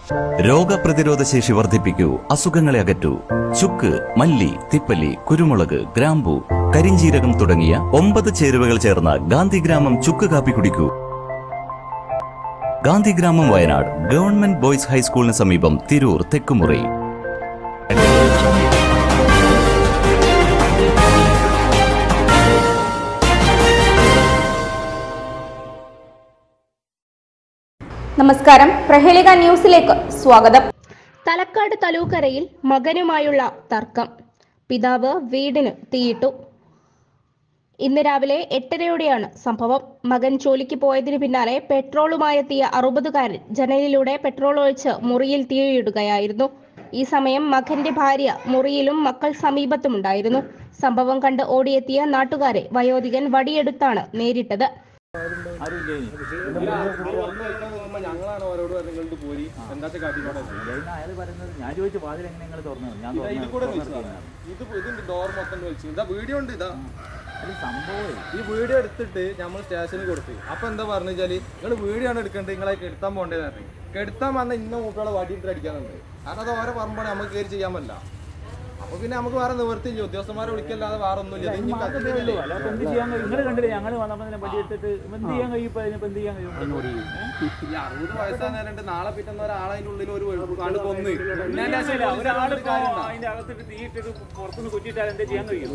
രോഗപ്രതിരോധ ശേഷി വർദ്ധിപ്പിക്കൂ അസുഖങ്ങളെ അകറ്റൂ ചുക്ക് മല്ലി തിപ്പല്ലി കുരുമുളക് ഗ്രാമ്പു കരിഞ്ചീരകം തുടങ്ങിയ ഒമ്പത് ചേരുവകൾ ചേർന്ന ഗാന്ധിഗ്രാമം ചുക്ക് കാപ്പി കുടിക്കൂ ഗാന്ധിഗ്രാമം വയനാട് ഗവൺമെന്റ് ബോയ്സ് ഹൈസ്കൂളിന് സമീപം തിരൂർ തെക്കുമുറി നമസ്കാരം പ്രഹേളിക ന്യൂസിലേക്ക് സ്വാഗതം തലക്കാട് തലൂക്കരയിൽ മകനുമായുള്ള തർക്കം പിതാവ് വീടിന് തീയിട്ടു ഇന്ന് രാവിലെ എട്ടരയോടെയാണ് സംഭവം മകൻ ജോലിക്ക് പോയതിനു പിന്നാലെ പെട്രോളുമായെത്തിയ അറുപതുകാരൻ ജനലിലൂടെ പെട്രോൾ ഒഴിച്ച് മുറിയിൽ തീയിടുകയായിരുന്നു ഈ സമയം മകന്റെ ഭാര്യ മുറിയിലും മക്കൾ സമീപത്തുമുണ്ടായിരുന്നു സംഭവം കണ്ട് ഓടിയെത്തിയ നാട്ടുകാരെ വയോധികൻ വടിയെടുത്താണ് നേരിട്ടത് ഞങ്ങളാണ് അവരോട് നിങ്ങളുടെ പോരി എന്താ കാട്ടിക്കോട്ടെ അയാൾ പറയുന്നത് ഞാൻ ചോദിച്ചു വാതിൽ എങ്ങനെ നിങ്ങൾ തുറന്നത് ഞാൻ ഇത് കൂടെ വിളിച്ചതാണ്. ഇത് ഇതിന്റെ ഡോർ മൊത്തം വിളിച്ചു ഇതാ വീഡിയോ ഉണ്ട് ഇതാ സംഭവം ഈ വീഡിയോ എടുത്തിട്ട് നമ്മൾ സ്റ്റേഷനിൽ കൊടുത്ത് അപ്പൊ എന്താ പറഞ്ഞു വെച്ചാല് നിങ്ങൾ വീഡിയോ ആണ് എടുക്കേണ്ടത് നിങ്ങളെ കെടുത്താൻ പോകേണ്ടത് പറഞ്ഞു കെടുത്താൻ വന്ന ഇന്ന മൂപ്പളെ വടിയിട്ട് അടിക്കാനുണ്ട് കാരണം അത് ഓരോ പറമ്പാണ് നമുക്ക് കയറി ചെയ്യാൻ പറ്റില്ല അപ്പൊ പിന്നെ നമുക്ക് വേറെ നിവർത്തിയില്ല ഉദ്യോഗസ്ഥന്മാരെ വിളിക്കല്ലാതെ വേറെ ഒന്നുമില്ല ഇത് ഇനി കത്തില്ലേ? അല്ലാതെ എന്ത് ചെയ്യാൻ കഴിയും നിങ്ങൾ കണ്ടില്ലേ ഞങ്ങൾ വന്നപ്പോൾ തന്നെ പടി എടുത്തിട്ട് എന്ത് ചെയ്യാൻ കഴിയും ഇപ്പൊ അതിനിപ്പോ എന്ത് ചെയ്യാൻ കഴിയും എന്നോട് ഈ അറുപത് വയസ്സാകുന്നവരുണ്ട് നാളെ പിറ്റുന്ന ഒരാളെ അതിന്റെ ഉള്ളിൽ ഒരു കണ്ട് കൊന്ന് പിന്നെ അതിന്റെ ശേഷം ഒരാൾ പോലീസുകാരോട് കാര്യമുണ്ടോ? അതിന്റെ അകത്തിട്ട് തീയിട്ടിട്ട് പുറത്തുനിന്ന് കുറ്റിയിട്ടാൽ എന്താ ചെയ്യാൻ കഴിയും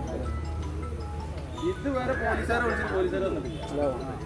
ഇതുവരെ പോലീസുകാരെ വിളിച്ചിട്ട് പോലീസുകാരെ വന്നിട്ടില്ല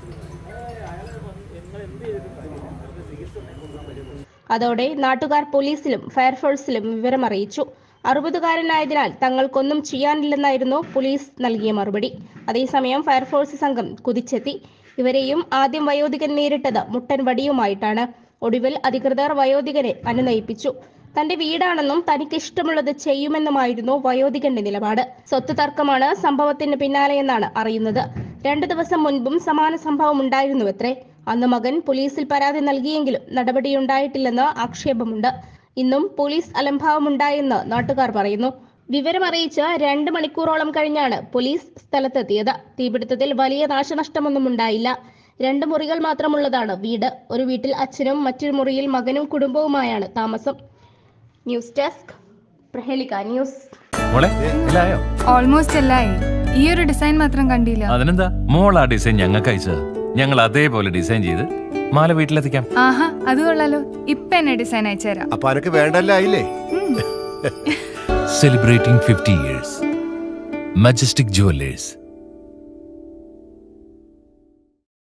അതോടെ നാട്ടുകാർ പോലീസിലും ഫയർഫോഴ്സിലും വിവരമറിയിച്ചു അറുപതുകാരനായതിനാൽ തങ്ങൾക്കൊന്നും ചെയ്യാനില്ലെന്നായിരുന്നു പോലീസ് നൽകിയ മറുപടി അതേസമയം ഫയർഫോഴ്സ് സംഘം കുതിച്ചെത്തി ഇവരെയും ആദ്യം വയോധികൻ നേരിട്ടത് മുട്ടൻ വടിയുമായിട്ടാണ് ഒടുവിൽ അധികൃതർ വയോധികനെ അനുനയിപ്പിച്ചു തന്റെ വീടാണെന്നും തനിക്ക് ഇഷ്ടമുള്ളത് ചെയ്യുമെന്നുമായിരുന്നു വയോധികന്റെ നിലപാട് സ്വത്ത് തർക്കമാണ് സംഭവത്തിന് പിന്നാലെയെന്നാണ് അറിയുന്നത് രണ്ടു ദിവസം മുൻപും സമാന സംഭവം ഉണ്ടായിരുന്നുവത്രേ അന്ന് മകൻ പോലീസിൽ പരാതി നൽകിയെങ്കിലും നടപടിയുണ്ടായിട്ടില്ലെന്ന് ആക്ഷേപമുണ്ട് ഇന്നും പോലീസ് അലംഭാവമുണ്ടായെന്ന് നാട്ടുകാർ പറയുന്നു വിവരമറിയിച്ച് രണ്ട് മണിക്കൂറോളം കഴിഞ്ഞാണ് പോലീസ് സ്ഥലത്തെത്തിയത് തീപിടുത്തത്തിൽ വലിയ നാശനഷ്ടമൊന്നും ഉണ്ടായില്ല രണ്ട് മുറികൾ മാത്രമുള്ളതാണ് വീട് ഒരു വീട്ടിൽ അച്ഛനും മറ്റൊരു മുറിയിൽ മകനും കുടുംബവുമായാണ് താമസം ന്യൂസ് ഡെസ്ക് പ്രഹേളിക ന്യൂസ് മോളെ ഇല്ലായോ ഓൾമോസ്റ്റ് എല്ലായി ഈ ഒരു ഡിസൈൻ മാത്രം കണ്ടില്ല അതിനെന്താ മോൾ ആ ഡിസൈൻ ഞങ്ങൾക്ക് അയച്ചത് ഞങ്ങൾ അതേപോലെ ഡിസൈൻ ചെയ്ത് മാല വീട്ടിലെത്തിക്കാം ആഹാ അത് കൊള്ളാലോ ഇപ്പൊ എന്നെ ഡിസൈൻ അയച്ചുതരാം അപ്പൊ അനക്ക് വേണ്ടല്ല ആയില്ലേ celebrating fifty years majestic jewellers